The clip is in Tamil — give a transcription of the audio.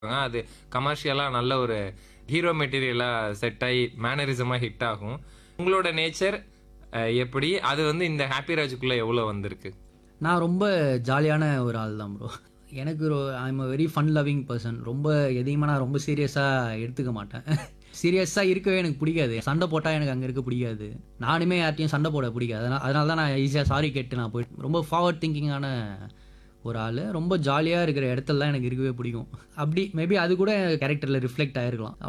அது கமர்ஷியலாக நல்ல ஒரு ஹீரோ மெட்டீரியலாக செட் ஆகி மேனரிசமாக ஹிட் ஆகும் உங்களோட நேச்சர் எப்படி அது வந்து இந்த ஹாப்பி ராஜுக்குள்ளே எவ்வளோ வந்திருக்கு நான் ரொம்ப ஜாலியான ஒரு ஆள் தான் ப்ரோ எனக்கு I'm a very fun loving person ரொம்ப எதையுமே நான் ரொம்ப சீரியஸாக எடுத்துக்க மாட்டேன் சீரியஸாக இருக்கவே எனக்கு பிடிக்காது சண்டை போட்டால் எனக்கு அங்கே இருக்க பிடிக்காது நானுமே யார்ட்டையும் சண்டை போட பிடிக்காது அதனால் அதனால தான் நான் ஈஸியாக சாரி கேட்டு நான் போயிட்டு ரொம்ப ஃபார்வர்ட் திங்கிங்கான ஒரு ஆள் ரொம்ப ஜாலியாக இருக்கிற இடத்துல தான் எனக்கு இருக்கவே பிடிக்கும் அப்படி மேபி அது கூட கேரக்டரில் ரிஃப்ளெக்ட் ஆகிருக்கலாம்